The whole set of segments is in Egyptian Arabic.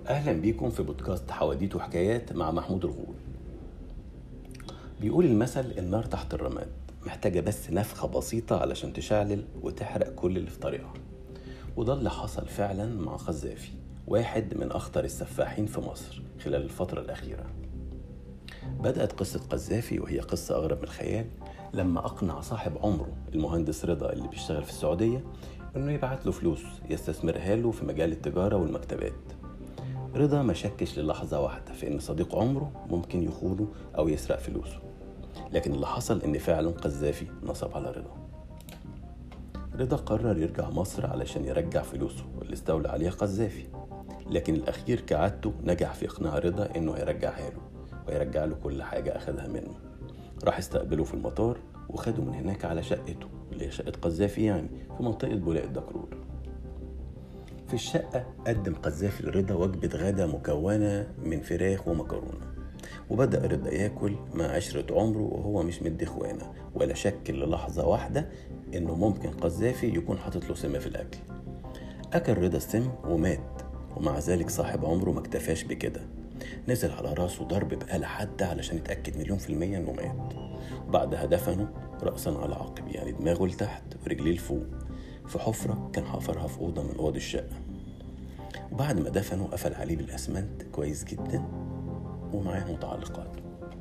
أهلا بيكم في بودكاست حواديت وحكايات مع محمود الغول بيقول المثل النار تحت الرماد محتاجة بس نفخة بسيطة علشان تشعلل وتحرق كل اللي في طريقها وده اللي حصل فعلا مع قذافي واحد من أخطر السفاحين في مصر خلال الفترة الأخيرة بدأت قصة قذافي وهي قصة أغرب من الخيال لما أقنع صاحب عمره المهندس رضا اللي بيشتغل في السعودية إنه يبعت له فلوس يستثمرها له في مجال التجارة والمكتبات رضا ما شكش للحظة واحدة في إن صديق عمره ممكن يخونه أو يسرق فلوسه لكن اللي حصل إن فعلا قذافي نصب على رضا رضا قرر يرجع مصر علشان يرجع فلوسه اللي استولى عليها قذافي لكن الأخير كعادته نجح في إقناع رضا إنه هيرجعها له ويرجع له كل حاجة أخدها منه راح استقبله في المطار وخده من هناك على شقته اللي هي شقة قذافي يعني في منطقة بولاق الدكرور في الشقة قدم قذافي لرضا وجبة غدا مكونة من فراخ ومكرونة وبدأ رضا ياكل مع عشرة عمره وهو مش مدي اخوانه ولا شك للحظة واحدة انه ممكن قذافي يكون حاطط له سم في الاكل اكل رضا السم ومات ومع ذلك صاحب عمره ما اكتفاش بكده نزل على راسه ضرب بآلة حادة علشان يتأكد مليون في المية انه مات وبعدها دفنه رأسا على عقب يعني دماغه لتحت ورجليه لفوق في حفرة كان حفرها في أوضة من أوض الشقة وبعد ما دفنه قفل عليه بالأسمنت كويس جدا ومعاه متعلقات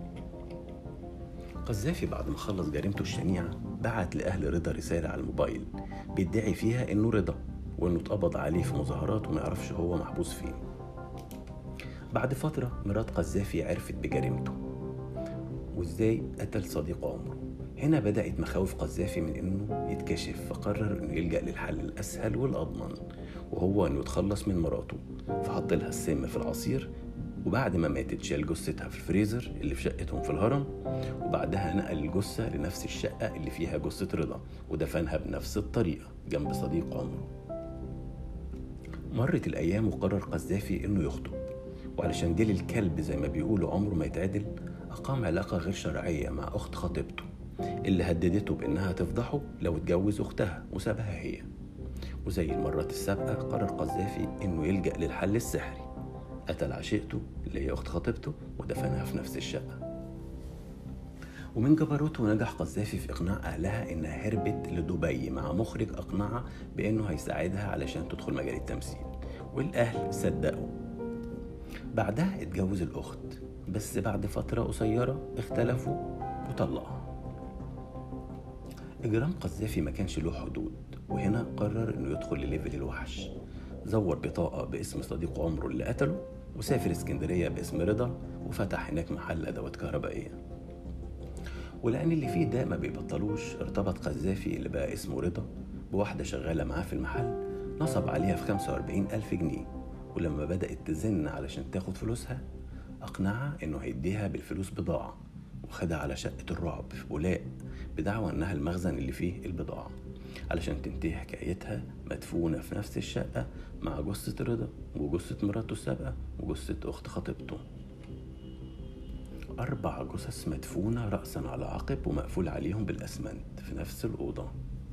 قذافي بعد ما خلص جريمته الشنيعة بعت لأهل رضا رسالة على الموبايل بيدعي فيها إنه رضا وإنه اتقبض عليه في مظاهرات وما يعرفش هو محبوس فين بعد فترة مرات قذافي عرفت بجريمته وإزاي قتل صديق عمره هنا بدأت مخاوف قذافي من إنه يتكشف فقرر إنه يلجأ للحل الأسهل والأضمن وهو إنه يتخلص من مراته فحط لها السم في العصير وبعد ما ماتت شال جثتها في الفريزر اللي في شقتهم في الهرم وبعدها نقل الجثة لنفس الشقة اللي فيها جثة رضا ودفنها بنفس الطريقة جنب صديق عمره مرت الأيام وقرر قذافي إنه يخطب وعلشان ديل الكلب زي ما بيقولوا عمره ما يتعدل أقام علاقة غير شرعية مع أخت خطيبته اللي هددته بإنها تفضحه لو اتجوز أختها وسابها هي وزي المرات السابقة قرر قذافي إنه يلجأ للحل السحري قتل عشيقته اللي هي أخت خطيبته ودفنها في نفس الشقة ومن جبروته نجح قذافي في إقناع أهلها إنها هربت لدبي مع مخرج أقنعها بإنه هيساعدها علشان تدخل مجال التمثيل والأهل صدقوا بعدها اتجوز الأخت بس بعد فترة قصيرة اختلفوا وطلقها إجرام قذافي ما كانش له حدود وهنا قرر إنه يدخل لليفل الوحش زور بطاقة باسم صديق عمره اللي قتله وسافر اسكندرية باسم رضا وفتح هناك محل أدوات كهربائية ولأن اللي فيه ده ما بيبطلوش ارتبط قذافي اللي بقى اسمه رضا بواحدة شغالة معاه في المحل نصب عليها في 45 ألف جنيه ولما بدأت تزن علشان تاخد فلوسها أقنعها إنه هيديها بالفلوس بضاعة وخدها على شقة الرعب في بولاق بدعوى إنها المخزن اللي فيه البضاعة علشان تنتهي حكايتها مدفونة في نفس الشقة مع جثة رضا وجثة مراته السابقة وجثة أخت خطيبته أربع جثث مدفونة رأسا على عقب ومقفول عليهم بالأسمنت في نفس الأوضة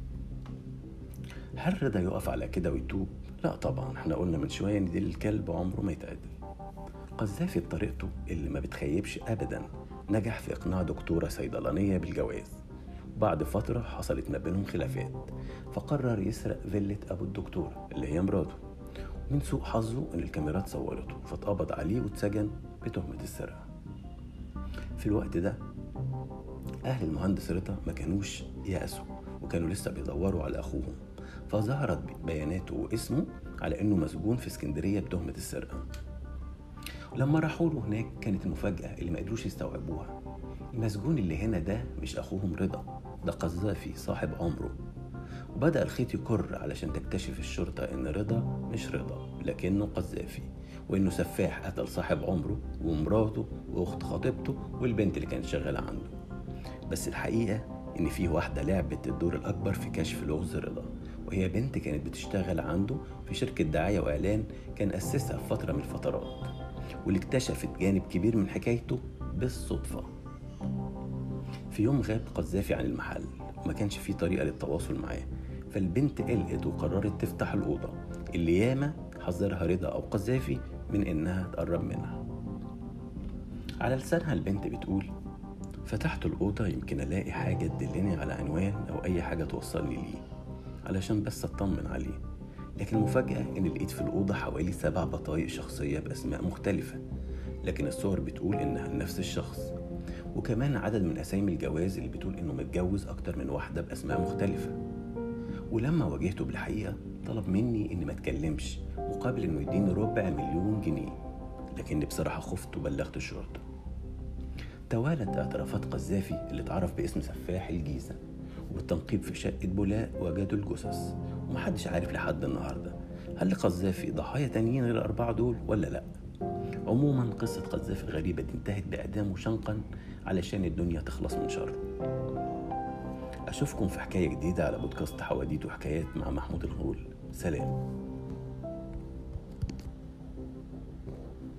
هل رضا يقف على كده ويتوب؟ لا طبعا احنا قلنا من شوية ان ديل الكلب عمره ما يتعدل قذافي بطريقته اللي ما بتخيبش أبدا نجح في إقناع دكتورة صيدلانية بالجواز بعد فترة حصلت ما بينهم خلافات فقرر يسرق فيلة أبو الدكتورة اللي هي مراته من سوء حظه إن الكاميرات صورته فاتقبض عليه واتسجن بتهمة السرقة في الوقت ده أهل المهندس رضا ما كانوش يأسوا وكانوا لسه بيدوروا على أخوهم فظهرت بياناته واسمه على إنه مسجون في اسكندرية بتهمة السرقة لما راحوا له هناك كانت المفاجأة اللي ما قدروش يستوعبوها المسجون اللي هنا ده مش أخوهم رضا ده قذافي صاحب عمره وبدأ الخيط يكر علشان تكتشف الشرطة إن رضا مش رضا لكنه قذافي وإنه سفاح قتل صاحب عمره ومراته وأخت خطيبته والبنت اللي كانت شغالة عنده بس الحقيقة إن في واحدة لعبت الدور الأكبر في كشف لغز رضا وهي بنت كانت بتشتغل عنده في شركة دعاية وإعلان كان أسسها في فترة من الفترات واللي اكتشفت جانب كبير من حكايته بالصدفة في يوم غاب قذافي عن المحل وما كانش فيه طريقة للتواصل معاه فالبنت قلقت وقررت تفتح الأوضة اللي ياما حذرها رضا أو قذافي من إنها تقرب منها على لسانها البنت بتقول فتحت الأوضة يمكن ألاقي حاجة تدلني على عنوان أو أي حاجة توصلني ليه علشان بس أطمن عليه لكن المفاجأة إن لقيت في الأوضة حوالي سبع بطايق شخصية بأسماء مختلفة لكن الصور بتقول إنها نفس الشخص وكمان عدد من أسامي الجواز اللي بتقول إنه متجوز أكتر من واحدة بأسماء مختلفة ولما واجهته بالحقيقة طلب مني إني ما أتكلمش مقابل إنه يديني ربع مليون جنيه لكني بصراحة خفت وبلغت الشرطة توالت اعترافات قذافي اللي اتعرف باسم سفاح الجيزة وبالتنقيب في شقة بولاق وجدوا الجثث ومحدش عارف لحد النهاردة هل لقذافي ضحايا تانيين غير الأربعة دول ولا لأ عموما قصة قذافي الغريبة دي انتهت بإعدامه شنقا علشان الدنيا تخلص من شره أشوفكم في حكاية جديدة على بودكاست حواديت وحكايات مع محمود الغول سلام